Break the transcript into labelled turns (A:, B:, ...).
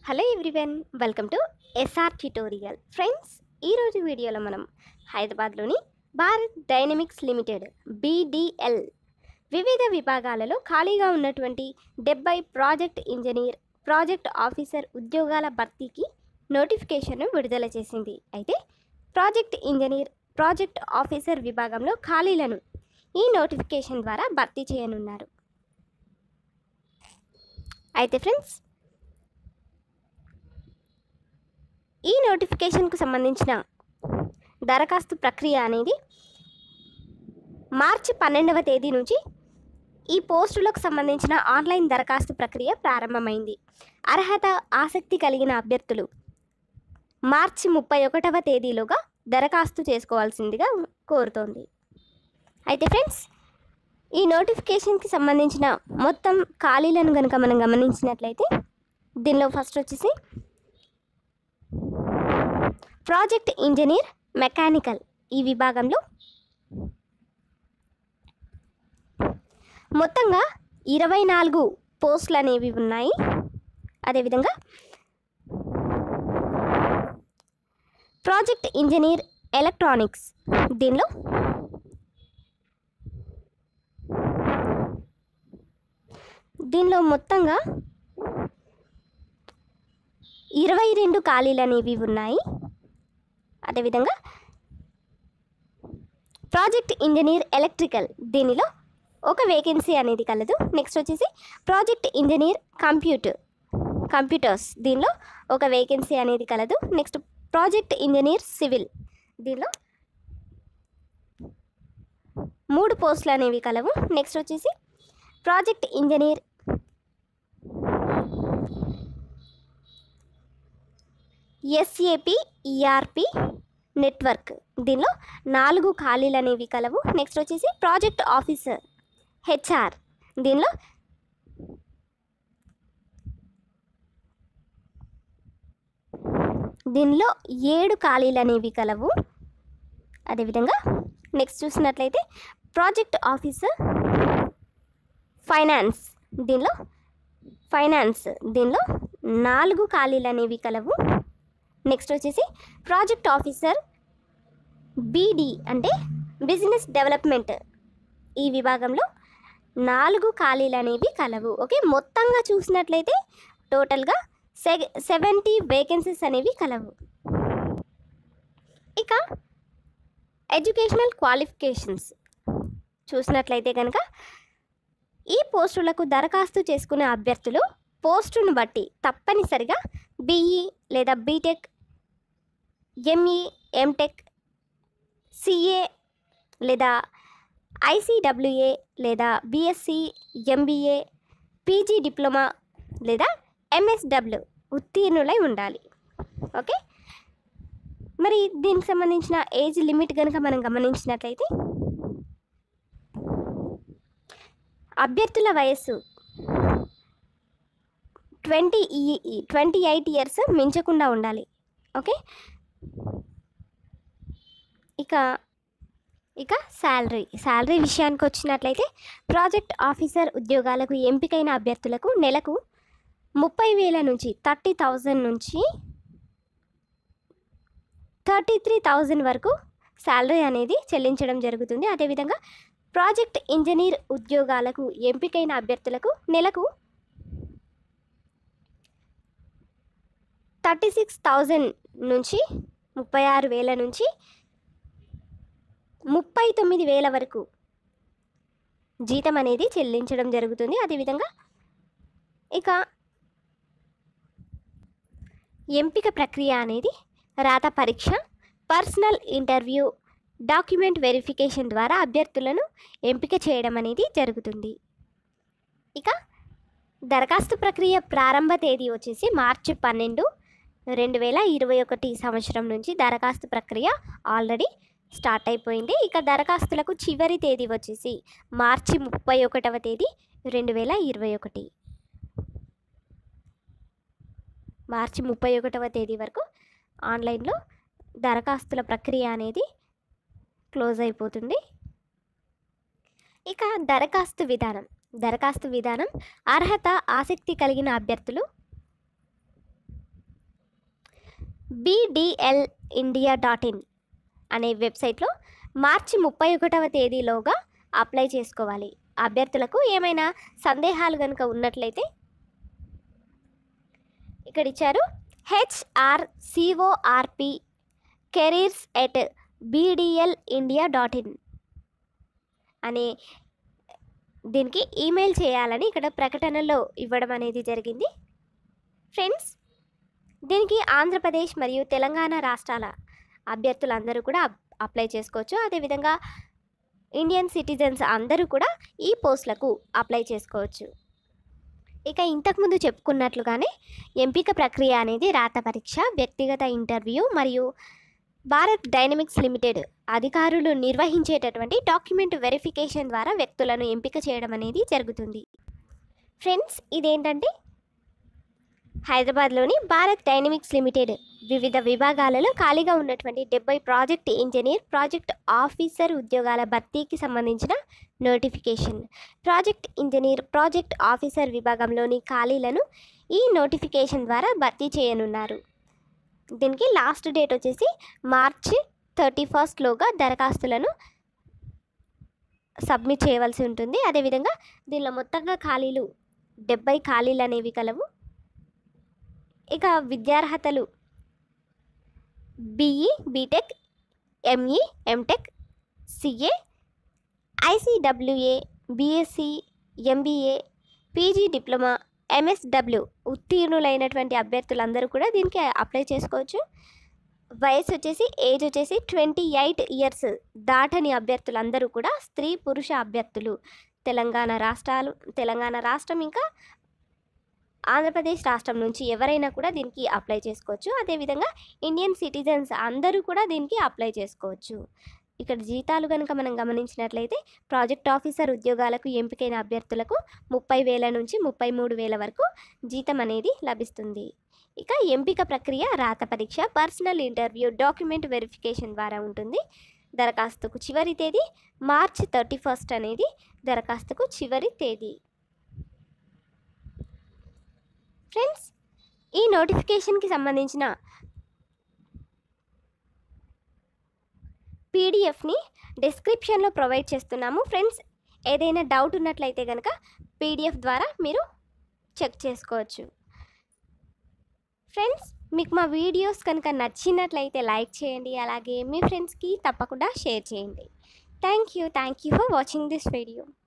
A: hello everyone welcome to S R tutorial friends ఈరోజు వీడియోలో మనం హైదరాబాద్లోని భారత్ డైనమిక్స్ లిమిటెడ్ బీడిఎల్ వివిధ విభాగాలలో ఖాళీగా ఉన్నటువంటి డెబ్బై ప్రాజెక్ట్ ఇంజనీర్ ప్రాజెక్ట్ ఆఫీసర్ ఉద్యోగాల భర్తీకి నోటిఫికేషన్ను విడుదల చేసింది అయితే ప్రాజెక్ట్ ఇంజనీర్ ప్రాజెక్ట్ ఆఫీసర్ విభాగంలో ఖాళీలను ఈ నోటిఫికేషన్ ద్వారా భర్తీ చేయనున్నారు అయితే ఫ్రెండ్స్ ఈ నోటిఫికేషన్కు సంబంధించిన దరఖాస్తు ప్రక్రియ అనేది మార్చి పన్నెండవ తేదీ నుంచి ఈ పోస్టులకు సంబంధించిన ఆన్లైన్ దరఖాస్తు ప్రక్రియ ప్రారంభమైంది అర్హత ఆసక్తి కలిగిన అభ్యర్థులు మార్చి ముప్పై ఒకటవ తేదీలోగా దరఖాస్తు చేసుకోవాల్సిందిగా కోరుతోంది అయితే ఫ్రెండ్స్ ఈ నోటిఫికేషన్కి సంబంధించిన మొత్తం ఖాళీలను కనుక మనం గమనించినట్లయితే దీనిలో ఫస్ట్ వచ్చేసి ప్రాజెక్ట్ ఇంజనీర్ మెకానికల్ ఈ విభాగంలో మొత్తంగా ఇరవై నాలుగు పోస్టులు అనేవి ఉన్నాయి అదేవిధంగా ప్రాజెక్ట్ ఇంజనీర్ ఎలక్ట్రానిక్స్ దీనిలో దీనిలో మొత్తంగా ఇరవై రెండు ఖాళీలు అనేవి ఉన్నాయి అదేవిధంగా ప్రాజెక్ట్ ఇంజనీర్ ఎలక్ట్రికల్ దీనిలో ఒక వేకెన్సీ అనేది కలదు నెక్స్ట్ వచ్చేసి ప్రాజెక్ట్ ఇంజనీర్ కంప్యూటర్ కంప్యూటర్స్ దీనిలో ఒక వేకెన్సీ అనేది కలదు నెక్స్ట్ ప్రాజెక్ట్ ఇంజనీర్ సివిల్ దీనిలో మూడు పోస్టులు అనేవి కలవు నెక్స్ట్ వచ్చేసి project engineer SAP ERP network దీనిలో నాలుగు ఖాళీలు అనేవి కలవు నెక్స్ట్ వచ్చేసి ప్రాజెక్ట్ ఆఫీసర్ హెచ్ఆర్ దీనిలో దీనిలో ఏడు ఖాళీలు అనేవి కలవు అదేవిధంగా నెక్స్ట్ చూసినట్లయితే ప్రాజెక్ట్ ఆఫీసర్ ఫైనాన్స్ దీనిలో ఫైనాన్స్ దీనిలో నాలుగు ఖాళీలు అనేవి కలవు నెక్స్ట్ వచ్చేసి ప్రాజెక్ట్ ఆఫీసర్ బీడి అంటే బిజినెస్ డెవలప్మెంట్ ఈ విభాగంలో నాలుగు ఖాళీలు అనేవి కలవు ఓకే మొత్తంగా చూసినట్లయితే టోటల్గా సె సెవెంటీ వేకెన్సీస్ అనేవి కలవు ఇక ఎడ్యుకేషనల్ క్వాలిఫికేషన్స్ చూసినట్లయితే కనుక ఈ పోస్టులకు దరఖాస్తు చేసుకునే అభ్యర్థులు పోస్టును బట్టి తప్పనిసరిగా బీఈ లేదా బీటెక్ ఎంఈ ఎంటెక్ సిఏ లేదా ఐసీడబ్ల్యూఏ లేదా బీఎస్సీ ఎంబీఏ పీజీ డిప్లొమా లేదా ఎంఎస్డబ్ల్యూ ఉత్తీర్ణులై ఉండాలి ఓకే మరి దీనికి సంబంధించిన ఏజ్ లిమిట్ కనుక మనం గమనించినట్లయితే అభ్యర్థుల వయస్సు ట్వంటీ ట్వంటీ ఎయిట్ ఇయర్స్ మించకుండా ఉండాలి ఓకే ఇక ఇక శాలరీ శాలరీ విషయానికి వచ్చినట్లయితే ప్రాజెక్ట్ ఆఫీసర్ ఉద్యోగాలకు ఎంపికైన అభ్యర్థులకు నెలకు ముప్పై వేల నుంచి థర్టీ థౌజండ్ నుంచి థర్టీ త్రీ థౌజండ్ వరకు శాలరీ అనేది చెల్లించడం జరుగుతుంది అదేవిధంగా ప్రాజెక్ట్ ఇంజనీర్ ఉద్యోగాలకు ఎంపికైన అభ్యర్థులకు నెలకు థర్టీ సిక్స్ థౌజండ్ నుంచి ముప్పై ఆరు వేల నుంచి ముప్పై తొమ్మిది వేల వరకు జీతం అనేది చెల్లించడం జరుగుతుంది అదేవిధంగా ఇక ఎంపిక ప్రక్రియ అనేది రాత పరీక్ష పర్సనల్ ఇంటర్వ్యూ డాక్యుమెంట్ వెరిఫికేషన్ ద్వారా అభ్యర్థులను ఎంపిక చేయడం అనేది జరుగుతుంది ఇక దరఖాస్తు ప్రక్రియ ప్రారంభ తేదీ వచ్చేసి మార్చి పన్నెండు రెండు వేల ఇరవై ఒకటి సంవత్సరం నుంచి దరఖాస్తు ప్రక్రియ ఆల్రెడీ స్టార్ట్ అయిపోయింది ఇక దరఖాస్తులకు చివరి తేదీ వచ్చేసి మార్చి ముప్పై ఒకటవ తేదీ రెండు వేల ఇరవై ఒకటి మార్చి ముప్పై ఒకటవ తేదీ వరకు ఆన్లైన్లో దరఖాస్తుల ప్రక్రియ అనేది క్లోజ్ అయిపోతుంది ఇక దరఖాస్తు విధానం దరఖాస్తు విధానం అర్హత ఆసక్తి కలిగిన అభ్యర్థులు బీడిఎల్ ఇండియా డాట్ ఇన్ అనే వెబ్సైట్లో మార్చి ముప్పై ఒకటవ తేదీలోగా అప్లై చేసుకోవాలి అభ్యర్థులకు ఏమైనా సందేహాలు కనుక ఉన్నట్లయితే ఇక్కడ ఇచ్చారు HR C O R P careers at BDL India dot in అనే దీనికి ఈమెయిల్ చేయాలని ఇక్కడ ప్రకటనలో ఇవ్వడం అనేది జరిగింది ఫ్రెండ్స్ దీనికి ఆంధ్రప్రదేశ్ మరియు తెలంగాణ రాష్ట్రాల అభ్యర్థులందరూ కూడా అప్- అప్లై చేసుకోవచ్చు అదేవిధంగా ఇండియన్ సిటిజన్స్ అందరూ కూడా ఈ పోస్టులకు అప్లై చేసుకోవచ్చు ఇక ఇంతకుముందు చెప్పుకున్నట్లుగానే ఎంపిక ప్రక్రియ అనేది రాత పరీక్ష వ్యక్తిగత ఇంటర్వ్యూ మరియు భారత్ డైనమిక్స్ లిమిటెడ్ అధికారులు నిర్వహించేటటువంటి డాక్యుమెంట్ వెరిఫికేషన్ ద్వారా వ్యక్తులను ఎంపిక చేయడం అనేది జరుగుతుంది ఫ్రెండ్స్ ఇదేంటంటే హైదరాబాద్లోని భారత్ డైనమిక్స్ లిమిటెడ్ వివిధ విభాగాలలో ఖాళీగా ఉన్నటువంటి డెబ్బై ప్రాజెక్ట్ ఇంజనీర్ ప్రాజెక్ట్ ఆఫీసర్ ఉద్యోగాల భర్తీకి సంబంధించిన notification project engineer project officer విభాగంలోని ఖాళీలను ఈ నోటిఫికేషన్ ద్వారా భర్తీ చేయనున్నారు దీనికి లాస్ట్ డేట్ వచ్చేసి మార్చి థర్టీ ఫస్ట్లోగా దరఖాస్తులను సబ్మిట్ చేయవలసి ఉంటుంది అదేవిధంగా దీనిలో మొత్తంగా ఖాళీలు డెబ్బై ఖాళీలు అనేవి కలవు ఇక విద్యార్హతలు BE BTech ME MTech CA ICWA BSc MBA PG diploma MSW ఉత్తీర్ణులైనటువంటి అభ్యర్థులందరూ కూడా దీనికి అప్లై చేసుకోవచ్చు వయసు వచ్చేసి ఏజ్ వచ్చేసి ట్వంటీ ఎయిట్ ఇయర్స్ దాటని అభ్యర్థులందరూ కూడా స్త్రీ పురుష అభ్యర్థులు తెలంగాణ రాష్ట్రాలు తెలంగాణ రాష్ట్రం ఇంకా ఆంధ్రప్రదేశ్ రాష్ట్రం నుంచి ఎవరైనా కూడా దీనికి అప్లై చేసుకోవచ్చు అదేవిధంగా ఇండియన్ సిటిజన్స్ అందరూ కూడా దీనికి అప్లై చేసుకోవచ్చు ఇక్కడ జీతాలు కనుక మనం గమనించినట్లయితే ప్రాజెక్ట్ ఆఫీసర్ ఉద్యోగాలకు ఎంపికైన అభ్యర్థులకు ముప్పై వేల నుంచి ముప్పై మూడు వేల వరకు జీతం అనేది లభిస్తుంది ఇక ఎంపిక ప్రక్రియ రాత పరీక్ష పర్సనల్ ఇంటర్వ్యూ డాక్యుమెంట్ వెరిఫికేషన్ ద్వారా ఉంటుంది దరఖాస్తుకు చివరి తేదీ మార్చ్ థర్టీ ఫస్ట్ అనేది దరఖాస్తుకు చివరి తేదీ ఫ్రెండ్స్ ఈ నోటిఫికేషన్కి సంబంధించిన పీడిఎఫ్ని డిస్క్రిప్షన్లో ప్రొవైడ్ చేస్తున్నాము ఫ్రెండ్స్ ఏదైనా డౌట్ ఉన్నట్లయితే కనుక పీడిఎఫ్ ద్వారా మీరు చెక్ చేసుకోవచ్చు ఫ్రెండ్స్ మీకు మా వీడియోస్ కనుక నచ్చినట్లయితే లైక్ చేయండి అలాగే మీ ఫ్రెండ్స్కి తప్పకుండా షేర్ చేయండి thank you thank you for watching this video